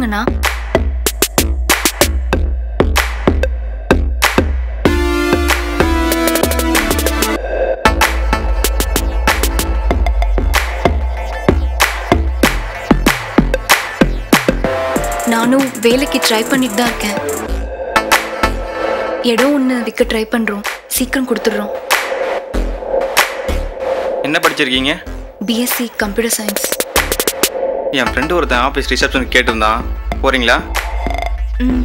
சொல்லுங்கண்ணா நானும் வேலைக்கு ட்ரை பண்ணிட்டு தான் இருக்கேன் இடம் ஒன்று விற்க ட்ரை பண்ணுறோம் சீக்கிரம் கொடுத்துட்றோம் என்ன படிச்சிருக்கீங்க பிஎஸ்சி கம்ப்யூட்டர் சயின்ஸ் என் ஃப்ரெண்டு ஒருத்தன் ஆஃபீஸ் ரிசப்ஷன் கேட்டிருந்தான் போறீங்களா ம்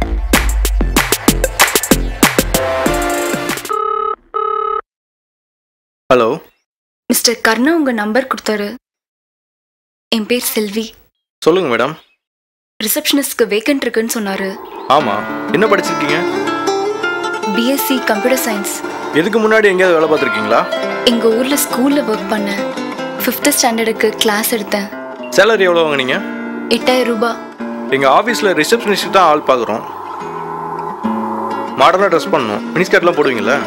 ஹலோ மிஸ்டர் கர்ணா உங்கள் நம்பர் கொடுத்தாரு என் பேர் செல்வி சொல்லுங்க மேடம் ரிசப்ஷனிஸ்ட்க்கு வேக்கன்ட் இருக்குன்னு சொன்னார் ஆமாம் என்ன படிச்சிருக்கீங்க பிஎஸ்சி கம்ப்யூட்டர் சயின்ஸ் இதுக்கு முன்னாடி எங்கேயாவது வேலை பார்த்துருக்கீங்களா எங்கள் ஊரில் ஸ்கூலில் ஒர்க் பண்ணேன் ஃபிஃப்த்து ஸ்டாண்டர்டுக்கு கிளாஸ் எடுத்தேன் சேலரி எவ்வளோ வாங்குனீங்க எட்டாயிரம் ரூபாய் எங்கள் ஆஃபீஸில் ரிசப்ஷனிஸ்ட் தான் ஆள் பார்க்குறோம் மாடர்னாக ட்ரெஸ் பண்ணணும் மினிஸ்கர்ட்லாம் போடுவீங்களா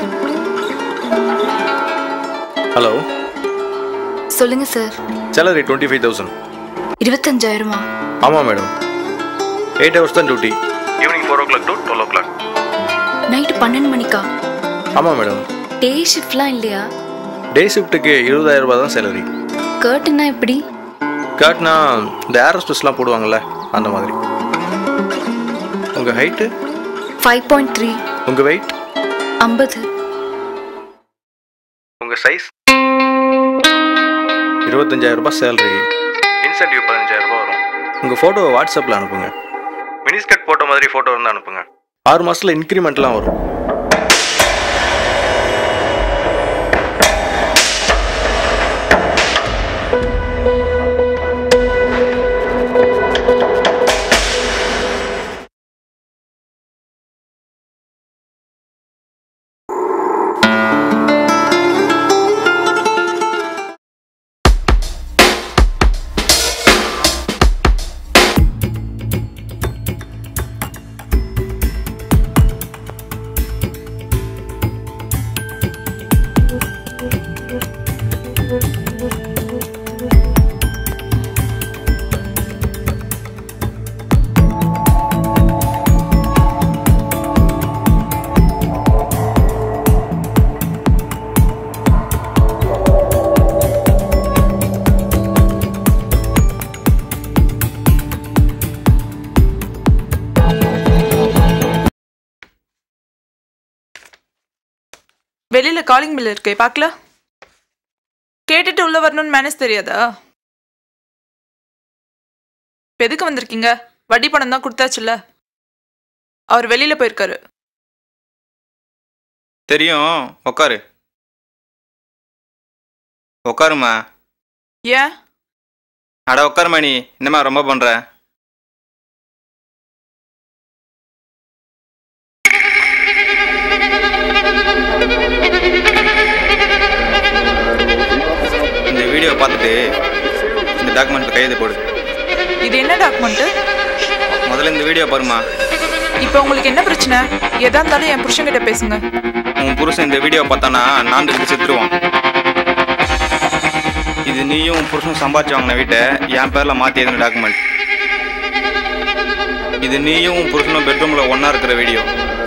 ஹலோ சொல்லுங்க sir salary twenty five thousand இருபத்தஞ்சாயிரமா ஆமாம் மேடம் எயிட் ஹவர்ஸ் தான் duty evening four o'clock to twelve o'clock night பன்னெண்டு மணிக்கா ஆமாம் மேடம் டே ஷிஃப்ட்லாம் இல்லையா டே ஷிஃப்ட்டுக்கு இருபதாயிரம் ரூபாய் தான் சேலரி கர்ட்டுன்னா எப்படி கர்ட்னா இந்த ஏரோஸ்பெஸ்லாம் போடுவாங்கல்ல அந்த மாதிரி உங்கள் ஹைட்டு ஃபைவ் பாயிண்ட் த்ரீ உங்கள் வெயிட் ஐம்பது உங்கள் சைஸ் இருபத்தஞ்சாயிரம் ரூபாய் சேலரி இன்சென்டிவ் பதினஞ்சாயிரம் ரூபாய் வரும் உங்கள் ஃபோட்டோவை வாட்ஸ்அப்பில் அனுப்புங்க மினிஸ்கட் ஃபோட்டோ மாதிரி ஃபோட்டோ இருந்தால் அனுப்புங்க ஆறு மாதத்தில் இன்க்ரிமெண்ட்லாம் வரும் வெளியில காலிங் பில் இருக்கே பார்க்கல கேட்டுட்டு உள்ள வரணும்னு மேனேஜ் தெரியாதா இப்ப எதுக்கு வந்திருக்கீங்க வட்டி பணம் தான் கொடுத்தாச்சுல்ல அவர் வெளியில போயிருக்காரு தெரியும் உக்காரு உக்காருமா ஏன் அட உட்காருமா நீ என்னம்மா ரொம்ப பண்ற இந்த வீடியோ பார்த்துட்டு இந்த டாக்குமெண்ட்ல கையெழுத்து போடு இது என்ன டாக்குமெண்ட் முதல்ல இந்த வீடியோ பாருமா இப்போ உங்களுக்கு என்ன பிரச்சனை எதா இருந்தாலும் என் புருஷன்கிட்ட பேசுங்க உன் புருஷன் இந்த வீடியோ பார்த்தானா நான் எடுத்து செத்துருவான் இது நீயும் உன் புருஷன் சம்பாதிச்சு வாங்கின வீட்டை என் பேர்ல மாத்தி எழுதின டாக்குமெண்ட் இது நீயும் உன் புருஷனும் பெட்ரூம்ல ஒண்ணா இருக்கிற வீடியோ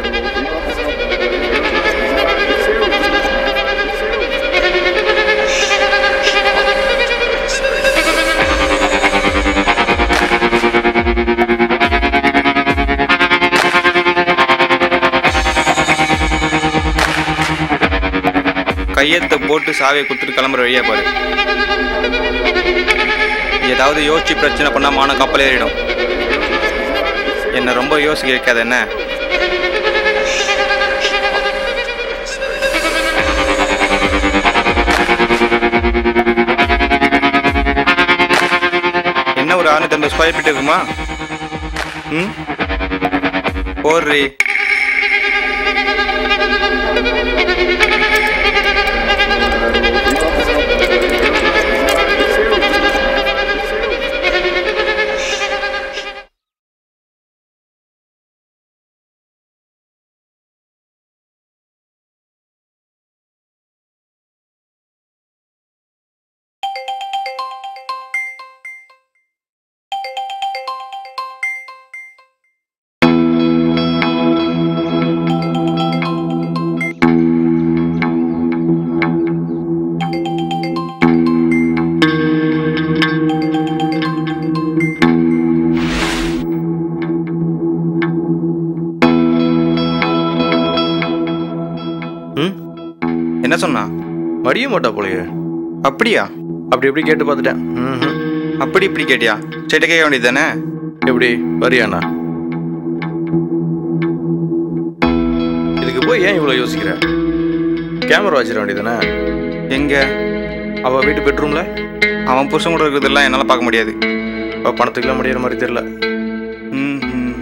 கையெழுத்தை போட்டு சாவியை கொடுத்துட்டு கிளம்புற வழியா பாரு ஏதாவது யோசிச்சு பிரச்சனை பண்ணா மான கப்பல் ஏறிடும் என்ன ரொம்ப யோசிக்க வைக்காத என்ன என்ன ஒரு அறுநூத்தி ஐம்பது ஸ்கொயர் ஃபீட் இருக்குமா ம் போடுறி என்ன சொன்னா மடிய மாட்டா போலயே அப்படியா அப்படி எப்படி கேட்டு பார்த்துட்டேன் ம்ஹும். அப்படி இப்படி கேட்டியா ஸ்ட்ரைட்டாக கேட்க வேண்டியது தானே எப்படி வரியாண்ணா இதுக்கு போய் ஏன் இவ்வளோ யோசிக்கிற கேமரா வச்சிட வேண்டியதானே எங்க அவள் வீட்டு பெட்ரூமில் அவன் புருஷன் கூட இருக்கிறதெல்லாம் என்னால் பார்க்க முடியாது அவள் பணத்துக்குலாம் முடியிற மாதிரி தெரியல ம்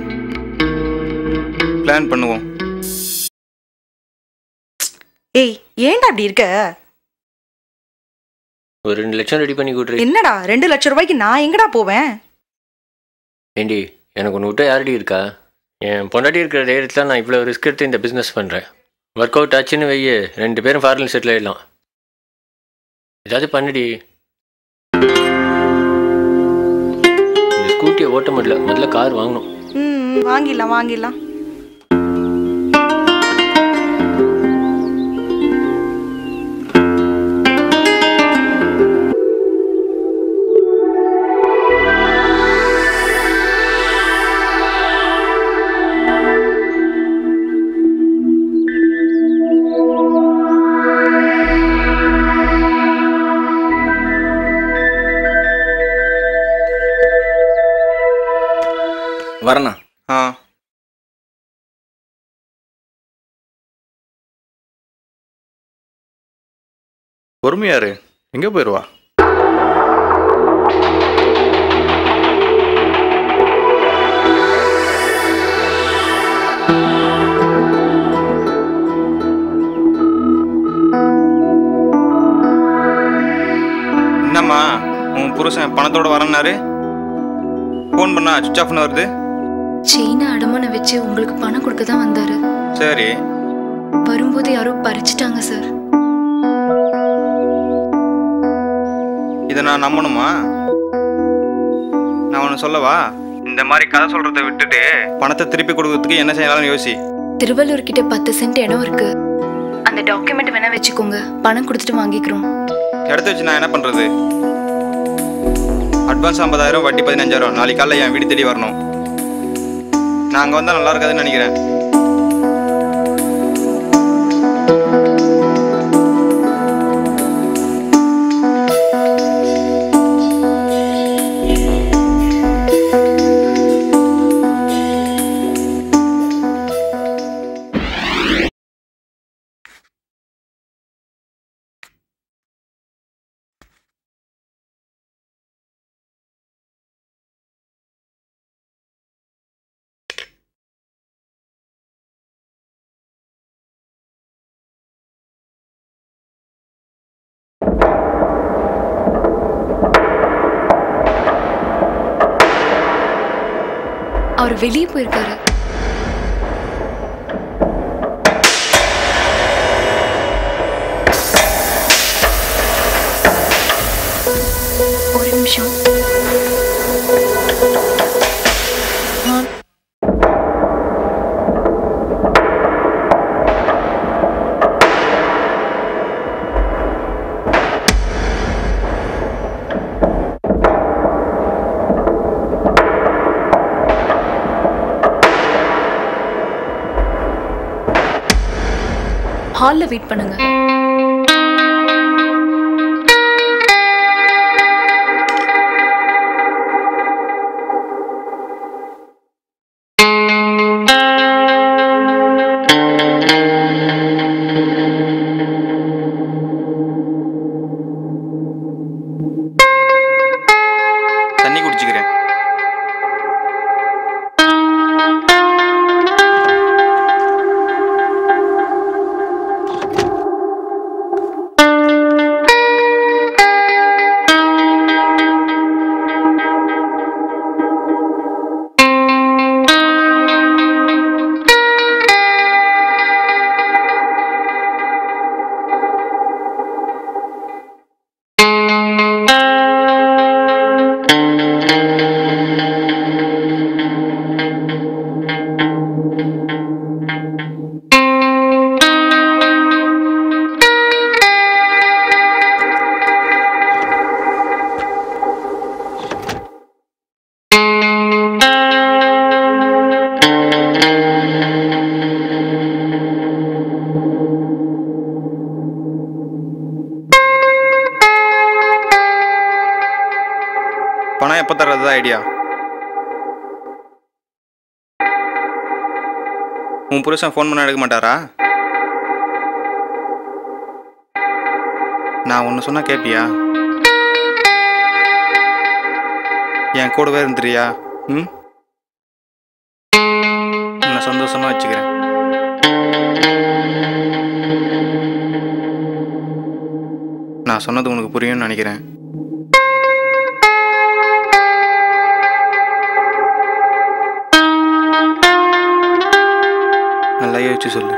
பிளான் பண்ணுவோம் ஏய் ஏன்டா அப்படி இருக்க ஒரு ரெண்டு லட்சம் ரெடி பண்ணி கொடுத்துரு என்னடா ரெண்டு லட்சம் ரூபாய்க்கு நான் எங்கடா போவேன் ஏண்டி எனக்கு ஒன்று விட்டா யாரடி இருக்கா என் பொண்டாட்டி இருக்கிற தைரியத்தில் நான் இவ்வளோ ரிஸ்க் எடுத்து இந்த பிஸ்னஸ் பண்ணுறேன் ஒர்க் அவுட் ஆச்சுன்னு வையே ரெண்டு பேரும் ஃபாரின் செட்டில் ஆயிடலாம் ஏதாவது பண்ணுடி இந்த ஸ்கூட்டியை ஓட்ட முடியல முதல்ல கார் வாங்கணும் ம் வாங்கிடலாம் வாங்கிடலாம் வரண்ணா ஆ பொறுமையாரு எங்கே போயிடுவா என்னம்மா உன் புருஷன் பணத்தோட வரேன்னாரு ஃபோன் பண்ணா சுவிச் ஆஃப்னு வருது செயினை அடமான வச்சு உங்களுக்கு பணம் கொடுக்க தான் வந்தாரு சரி வரும்போது யாரோ பறிச்சிட்டாங்க சார் இதை நான் நம்பணுமா நான் ஒன்று சொல்லவா இந்த மாதிரி கதை சொல்கிறத விட்டுட்டு பணத்தை திருப்பி கொடுக்கறதுக்கு என்ன செய்யலாம்னு யோசி திருவள்ளூர் கிட்ட பத்து சென்ட் இடம் இருக்கு அந்த டாக்குமெண்ட் வேணா வச்சுக்கோங்க பணம் கொடுத்துட்டு வாங்கிக்கிறோம் இடத்த வச்சு நான் என்ன பண்ணுறது அட்வான்ஸ் ஐம்பதாயிரம் வட்டி பதினஞ்சாயிரம் நாளைக்கு காலைல என் வீடு தேடி வரணும் நான் அங்கே வந்தால் நல்லா இருக்காதுன்னு நினைக்கிறேன் அவர் வெளியே போயிருக்காரு ஒரு நிமிஷம் ஹால்ல வெயிட் பண்ணுங்க தண்ணி குடிச்சுக்கிறேன் அப்போ தர்றது தான் ஐடியா உன் புருஷன் ஃபோன் பண்ண எடுக்க மாட்டாரா நான் ஒன்று சொன்னா கேட்பியா என் கூடவே இருந்துறியா ம் உன்னை சந்தோஷமா வச்சுக்கிறேன் நான் சொன்னது உனக்கு புரியும்னு நினைக்கிறேன் நல்லா யோசிச்சு சொல்லு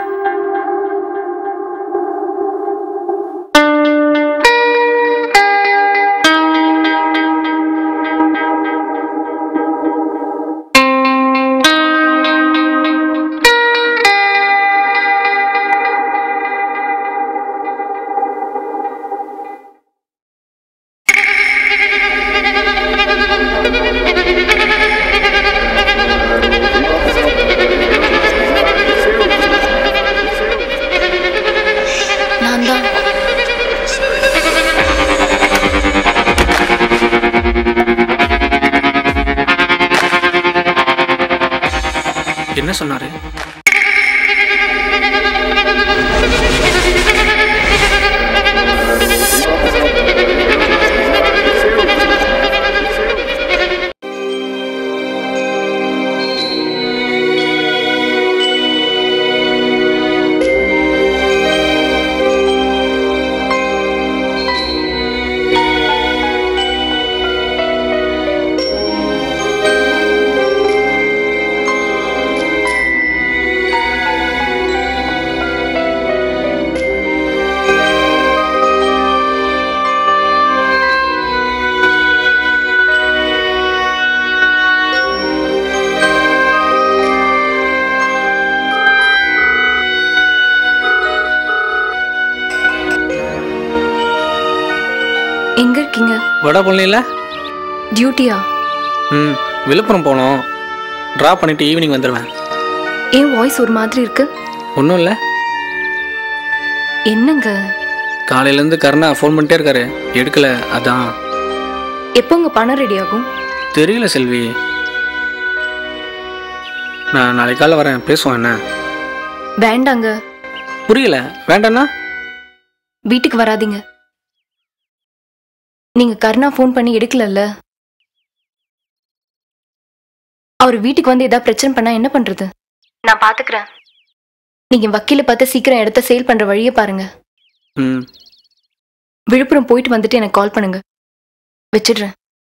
நான் தான் என்ன சொன்னாரு எங்க இருக்கீங்க வடை பண்ணல டியூட்டியா ம் விழுப்புரம் போனோம் ட்ராப் பண்ணிட்டு ஈவினிங் வந்துடுவேன் ஏன் வாய்ஸ் ஒரு மாதிரி இருக்கு ஒன்றும் இல்லை என்னங்க காலையிலேருந்து கருணா ஃபோன் பண்ணிட்டே இருக்காரு எடுக்கல அதான் எப்போ உங்க பணம் ரெடி ஆகும் தெரியல செல்வி நான் நாளைக்கு காலைல வரேன் பேசுவோம் என்ன வேண்டாங்க புரியல வேண்டாண்ணா வீட்டுக்கு வராதீங்க நீங்க கருணா ஃபோன் பண்ணி எடுக்கலல்ல அவர் வீட்டுக்கு வந்து ஏதாவது பிரச்சனை பண்ணா என்ன பண்றது நான் பாத்துக்கிறேன் நீங்க வக்கீல பார்த்து சீக்கிரம் இடத்த சேல் பண்ற வழியை பாருங்க ம் விழுப்புரம் போயிட்டு வந்துட்டு எனக்கு கால் பண்ணுங்க வச்சிடுறேன்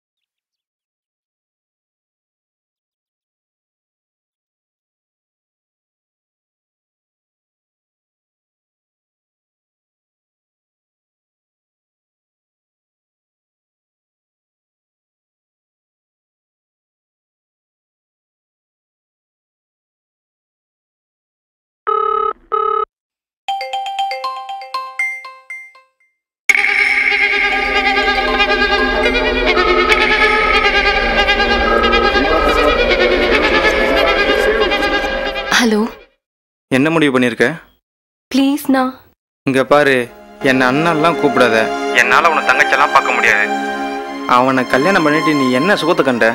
ஹலோ என்ன முடிவு பண்ணியிருக்க ப்ளீஸ்ண்ணா இங்க பாரு என்னை அண்ணன்லாம் கூப்பிடாத என்னால் உன்னை தங்கச்செல்லாம் பார்க்க முடியாது அவனை கல்யாணம் பண்ணிட்டு நீ என்ன சுகத்தை கண்ட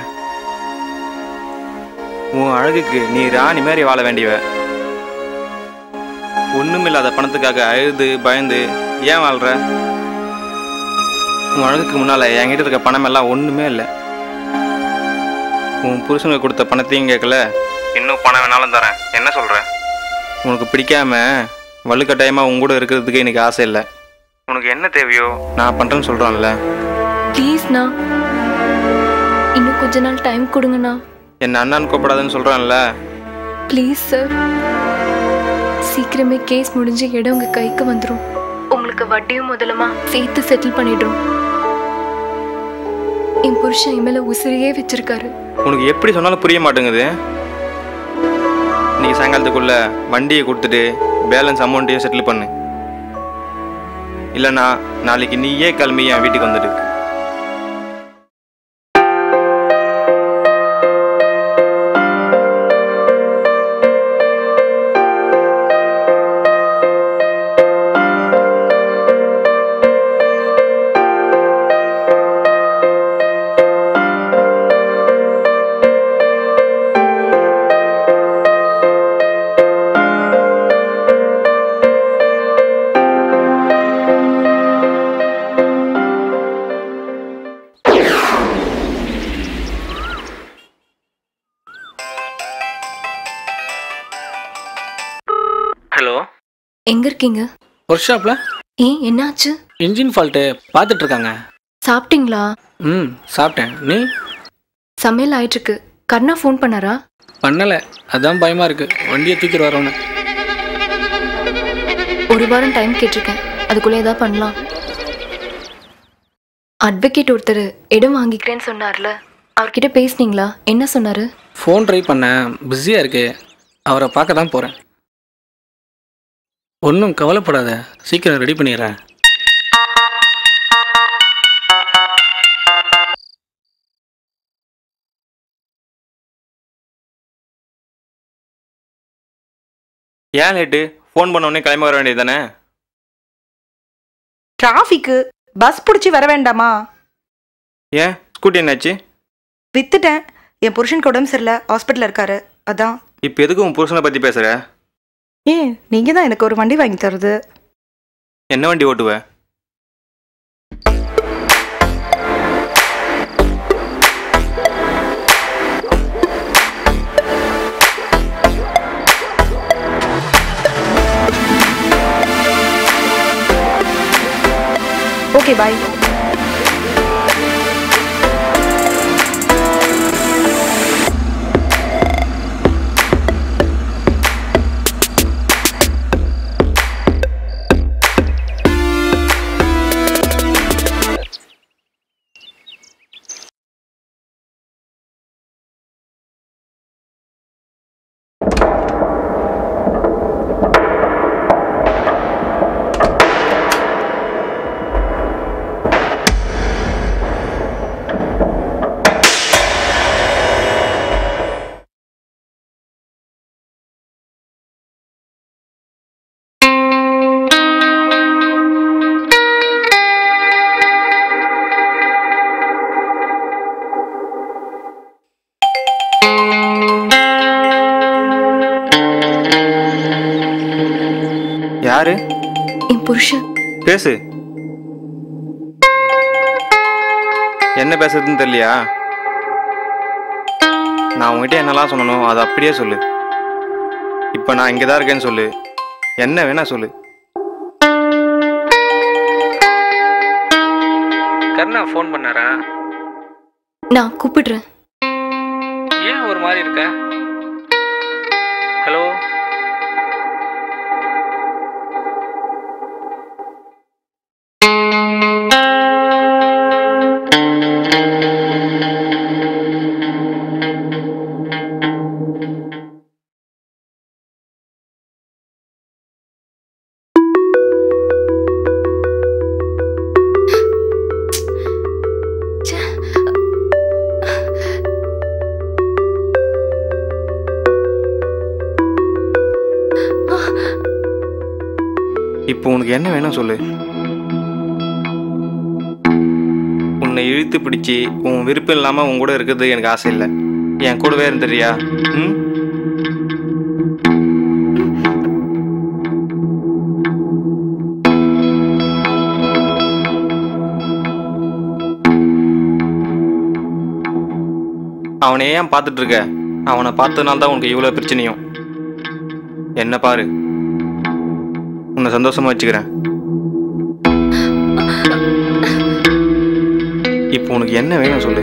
உன் அழகுக்கு நீ ராணி மாதிரி வாழ வேண்டியவ ஒண்ணுமில்லாத பணத்துக்காக அழுது பயந்து ஏன் வாழ்ற உன் அழகுக்கு முன்னால என்கிட்ட இருக்க பணம் எல்லாம் ஒண்ணுமே இல்லை உன் புருஷனுக்கு கொடுத்த பணத்தையும் கேட்கல இன்னும் பணம் வேணாலும் தரேன் என்ன சொல்ற உனக்கு பிடிக்காம வலுக்கட்டாயமா உன் கூட இருக்கிறதுக்கு எனக்கு ஆசை இல்லை உனக்கு என்ன தேவையோ நான் பண்றேன்னு சொல்றான்ல ப்ளீஸ்ண்ணா இன்னும் கொஞ்ச நாள் டைம் கொடுங்கண்ணா என்ன அண்ணான்னு கூப்பிடாதுன்னு சொல்றான்ல ப்ளீஸ் சார் சீக்கிரமே கேஸ் முடிஞ்சு இடம் உங்க கைக்கு வந்துடும் உங்களுக்கு வட்டியும் முதலுமா சேர்த்து செட்டில் பண்ணிடுறோம் என் புருஷன் என் மேல உசிரியே வச்சிருக்காரு உனக்கு எப்படி சொன்னாலும் புரிய மாட்டேங்குது நீ சாயங்காலத்துக்குள்ள வண்டியை கொடுத்துட்டு பேலன்ஸ் அமௌண்ட்டையும் செட்டில் பண்ணு இல்லைன்னா நாளைக்கு நீயே கிளம்பி என் வீட்டுக்கு வந்துடு ஹலோ எங்க இருக்கீங்க ஒர்க் ஷாப்பில் ஏன் என்னாச்சு இன்ஜின் ஃபால்ட்டு பார்த்துட்டு இருக்காங்க சாப்பிட்டீங்களா ம் சாப்பிட்டேன் நீ சமையல் ஆயிட்டு இருக்கு கர்ணா ஃபோன் பண்ணாரா பண்ணலை அதான் பயமாக இருக்குது வண்டியை தூக்கிட்டு வரவனு ஒரு வாரம் டைம் கேட்டிருக்கேன் அதுக்குள்ள ஏதாவது பண்ணலாம் அட்வொகேட் ஒருத்தர் இடம் வாங்கிக்கிறேன்னு சொன்னார்ல அவர்கிட்ட பேசுனீங்களா என்ன சொன்னாரு ஃபோன் ட்ரை பண்ணேன் பிஸியாக இருக்கு அவரை பார்க்க தான் போகிறேன் ஒன்றும் கவலைப்படாத சீக்கிரம் ரெடி பண்ணிடுறேன் ஏன் லேட்டு ஃபோன் பண்ண உடனே கிளம்பி வர வேண்டியது தானே டிராஃபிக்கு பஸ் பிடிச்சி வர வேண்டாமா ஏன் ஸ்கூட்டி என்னாச்சு வித்துட்டேன் என் புருஷனுக்கு உடம்பு சரியில்லை ஹாஸ்பிட்டலில் இருக்காரு அதான் இப்போ எதுக்கு உன் புருஷனை பற்றி பேசுகிற ஏன் நீங்கள் தான் எனக்கு ஒரு வண்டி வாங்கி தருது என்ன வண்டி ஓட்டுவ ஓகே பாய் யாரு என் புருஷன் பேசு என்ன பேசுறதுன்னு தெரியலையா நான் உங்ககிட்ட என்னெல்லாம் சொல்லணும் அதை அப்படியே சொல்லு இப்போ நான் இங்கே தான் இருக்கேன்னு சொல்லு என்ன வேணா சொல்லு கர்ணா ஃபோன் பண்ணாரா நான் கூப்பிடுறேன் ஏன் ஒரு மாதிரி இருக்க ஹலோ இப்போ உனக்கு என்ன வேணும் சொல்லு உன்னை இழுத்து பிடிச்சி உன் விருப்பம் இல்லாமல் உன் கூட இருக்கிறது எனக்கு ஆசை இல்லை என் கூடவே இருந்துறியா ம் அவனை ஏன் பார்த்துட்டு இருக்க அவனை பார்த்ததுனால தான் உனக்கு இவ்வளோ பிரச்சனையும் என்ன பாரு உன்னை சந்தோஷமா வச்சுக்கிறேன் இப்போ உனக்கு என்ன வேணும் சொல்லு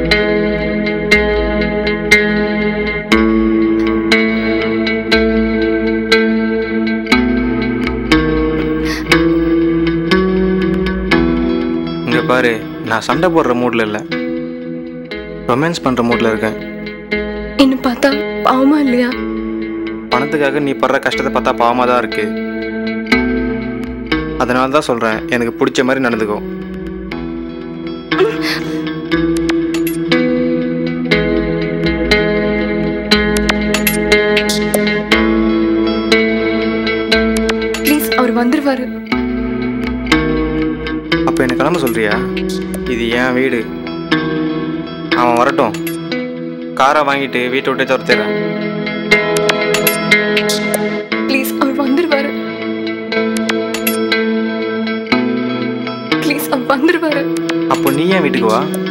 இங்க பாரு நான் சண்டை போடுற மூட்ல இல்லை ரொமான்ஸ் பண்ற மூட்ல இருக்கேன் என்ன பார்த்தா பாவமா இல்லையா பணத்துக்காக நீ படுற கஷ்டத்தை பார்த்தா பாவமாக தான் இருக்கு அதனால தான் சொல்கிறேன் எனக்கு பிடிச்ச மாதிரி நடந்துக்கோ ப்ளீஸ் அவர் வந்துருவாரு அப்போ என்ன கிளம்ப சொல்றியா இது என் வீடு அவன் வரட்டும் காரை வாங்கிட்டு வீட்டை விட்டே துரத்திடுறேன் ப்ளீஸ் அவர் வந்துருவாரு ப்ளீஸ் அவர் வந்துருவாரு அப்போ நீ ஏன் வீட்டுக்கு வா